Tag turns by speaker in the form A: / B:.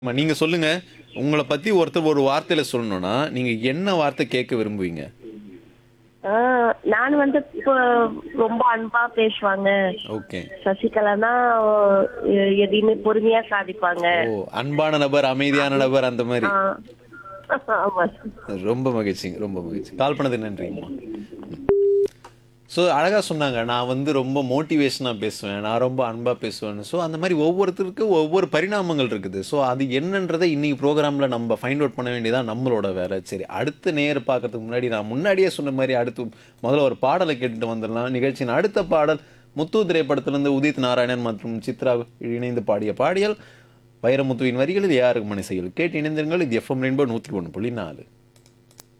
A: ஆமா, நீங்க சொல்லுங்க உங்களை பத்தி ஒருத்தர் ஒரு வார்த்தையில சொல்லணும்னா நீங்க என்ன வார்த்தை கேட்க விரும்புவீங்க
B: ஆஹ் நான் வந்து இப்போ ரொம்ப அன்பா பேசுவாங்க
A: ஓகே
B: சசிகலானா எ- எதையுமே பொறுமையா சாதிப்பாங்க
A: ஓ அன்பான நபர் அமைதியான நபர் அந்த மாதிரி
B: ஆஹ் ஆமா
A: ரொம்ப மகிழ்ச்சிங்க ரொம்ப மகிழ்ச்சி கால் பண்ணது நன்றிங்கம்மா ஸோ அழகாக சொன்னாங்க நான் வந்து ரொம்ப மோட்டிவேஷனாக பேசுவேன் நான் ரொம்ப அன்பாக பேசுவேன் ஸோ அந்த மாதிரி ஒவ்வொருத்தருக்கும் ஒவ்வொரு பரிணாமங்கள் இருக்குது ஸோ அது என்னன்றதை இன்னைக்கு ப்ரோக்ராமில் நம்ம ஃபைண்ட் அவுட் பண்ண வேண்டியதான் நம்மளோட வேலை சரி அடுத்த நேர் பார்க்கறதுக்கு முன்னாடி நான் முன்னாடியே சொன்ன மாதிரி அடுத்து முதல்ல ஒரு பாடலை கேட்டுட்டு வந்துடலாம் நிகழ்ச்சியின் அடுத்த பாடல் முத்து திரைப்படத்திலிருந்து உதித் நாராயணன் மற்றும் சித்ரா இணைந்து பாடிய பாடியல் வைரமுத்துவின் வரிகளில் யாருக்கு மனசையில் கேட்டு இணைந்திருங்கள் இது எஃப்எம் ரெயின்போ நூற்றி ஒன்று புள்ளி நாலு